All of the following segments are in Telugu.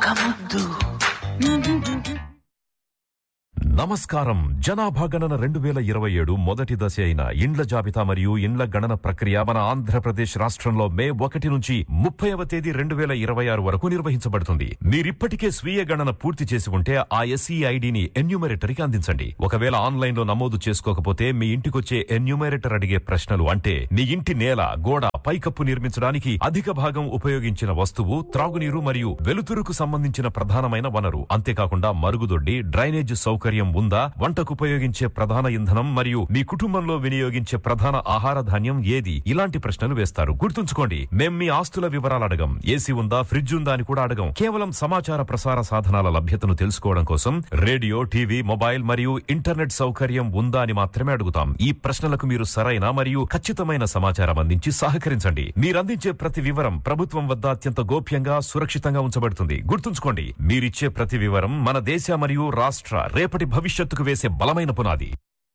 ఒక్క ముద్దు నమస్కారం జనాభా గణన రెండు వేల ఇరవై ఏడు మొదటి దశ అయిన ఇండ్ల జాబితా మరియు ఇండ్ల గణన ప్రక్రియ మన ఆంధ్రప్రదేశ్ రాష్ట్రంలో మే ఒకటి నుంచి ముప్పైవ తేదీ రెండు వేల ఇరవై ఆరు వరకు నిర్వహించబడుతుంది మీరిప్పటికే స్వీయ గణన పూర్తి చేసి ఉంటే ఆ ఎస్ఈ ఐడిని ఎన్యూమరేటర్కి అందించండి ఒకవేళ ఆన్లైన్ లో నమోదు చేసుకోకపోతే మీ ఇంటికొచ్చే ఎన్యూమరేటర్ అడిగే ప్రశ్నలు అంటే మీ ఇంటి నేల గోడ పైకప్పు నిర్మించడానికి అధిక భాగం ఉపయోగించిన వస్తువు త్రాగునీరు మరియు వెలుతురుకు సంబంధించిన ప్రధానమైన వనరు అంతేకాకుండా మరుగుదొడ్డి డ్రైనేజ్ సౌకర్యం ఉందా వంటకు ఉపయోగించే ప్రధాన ఇంధనం మరియు మీ కుటుంబంలో వినియోగించే ప్రధాన ఆహార ధాన్యం ఏది ఇలాంటి ప్రశ్నలు వేస్తారు గుర్తుంచుకోండి మేం మీ ఆస్తుల వివరాలు అడగం ఏసీ ఉందా ఫ్రిడ్జ్ ఉందా అని కూడా అడగం కేవలం సమాచార ప్రసార సాధనాల లభ్యతను తెలుసుకోవడం కోసం రేడియో టీవీ మొబైల్ మరియు ఇంటర్నెట్ సౌకర్యం ఉందా అని మాత్రమే అడుగుతాం ఈ ప్రశ్నలకు మీరు సరైన మరియు ఖచ్చితమైన సమాచారం అందించి సహకరించండి మీరందించే ప్రతి వివరం ప్రభుత్వం వద్ద అత్యంత గోప్యంగా సురక్షితంగా ఉంచబడుతుంది గుర్తుంచుకోండి మీరిచ్చే ప్రతి వివరం మన దేశ మరియు రాష్ట్ర రేపటి భవిష్యత్తుకు వేసే బలమైన పునాది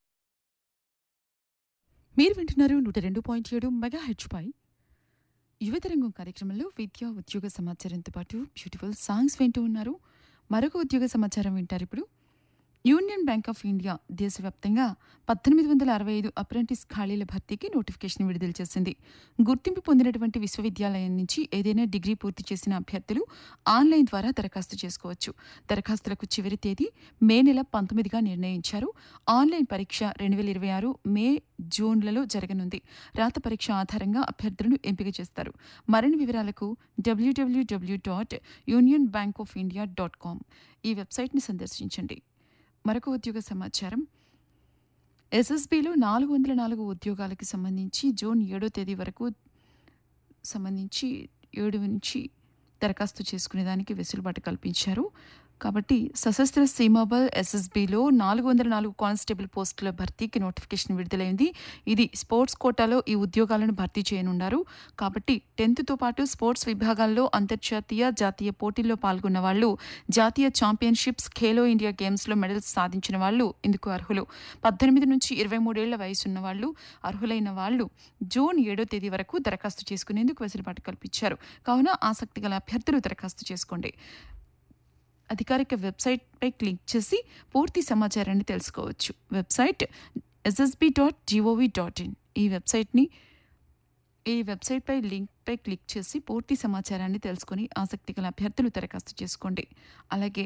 మీరు వింటున్నారు నూట రెండు పాయింట్ ఏడు మెగా హెచ్ పై యువతరంగం కార్యక్రమంలో విద్యా ఉద్యోగ సమాచారంతో పాటు బ్యూటిఫుల్ సాంగ్స్ వింటూ ఉన్నారు మరొక ఉద్యోగ సమాచారం వింటారు ఇప్పుడు యూనియన్ బ్యాంక్ ఆఫ్ ఇండియా దేశవ్యాప్తంగా పద్దెనిమిది వందల అరవై ఐదు అప్రెంటిస్ ఖాళీల భర్తీకి నోటిఫికేషన్ విడుదల చేసింది గుర్తింపు పొందినటువంటి విశ్వవిద్యాలయం నుంచి ఏదైనా డిగ్రీ పూర్తి చేసిన అభ్యర్థులు ఆన్లైన్ ద్వారా దరఖాస్తు చేసుకోవచ్చు దరఖాస్తులకు చివరి తేదీ మే నెల పంతొమ్మిదిగా నిర్ణయించారు ఆన్లైన్ పరీక్ష రెండు వేల ఇరవై ఆరు మే జూన్లలో జరగనుంది రాత పరీక్ష ఆధారంగా అభ్యర్థులను ఎంపిక చేస్తారు మరిన్ని వివరాలకు W W W dot union bank of India dot com ఈ వెబ్సైట్ని సందర్శించండి మరొక ఉద్యోగ సమాచారం ఎస్ఎస్బిలో నాలుగు వందల నాలుగు ఉద్యోగాలకు సంబంధించి జూన్ ఏడో తేదీ వరకు సంబంధించి ఏడు నుంచి దరఖాస్తు చేసుకునేదానికి వెసులుబాటు కల్పించారు కాబట్టి సశస్త్ర సీమాబల్ ఎస్ఎస్బిలో నాలుగు వందల నాలుగు కానిస్టేబుల్ పోస్టుల భర్తీకి నోటిఫికేషన్ విడుదలైంది ఇది స్పోర్ట్స్ కోటాలో ఈ ఉద్యోగాలను భర్తీ చేయనున్నారు కాబట్టి టెన్త్తో పాటు స్పోర్ట్స్ విభాగాల్లో అంతర్జాతీయ జాతీయ పోటీల్లో పాల్గొన్న వాళ్ళు జాతీయ ఛాంపియన్షిప్స్ ఖేలో ఇండియా గేమ్స్లో మెడల్స్ సాధించిన వాళ్ళు ఇందుకు అర్హులు పద్దెనిమిది నుంచి ఇరవై మూడేళ్ల వయసున్న వాళ్ళు అర్హులైన వాళ్ళు జూన్ ఏడో తేదీ వరకు దరఖాస్తు చేసుకునేందుకు వెసులుబాటు కల్పించారు కావున ఆసక్తి గల అభ్యర్థులు దరఖాస్తు చేసుకోండి అధికారిక వెబ్సైట్పై క్లిక్ చేసి పూర్తి సమాచారాన్ని తెలుసుకోవచ్చు website SSB dot G O V dot in ఈ వెబ్సైట్ని ఈ వెబ్సైట్పై లింక్పై క్లిక్ చేసి పూర్తి సమాచారాన్ని తెలుసుకొని ఆసక్తి గల అభ్యర్థులు దరఖాస్తు చేసుకోండి అలాగే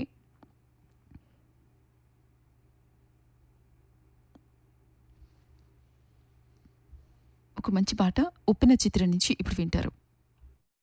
ఒక మంచి పాట ఉప్పిన చిత్రం నుంచి ఇప్పుడు వింటారు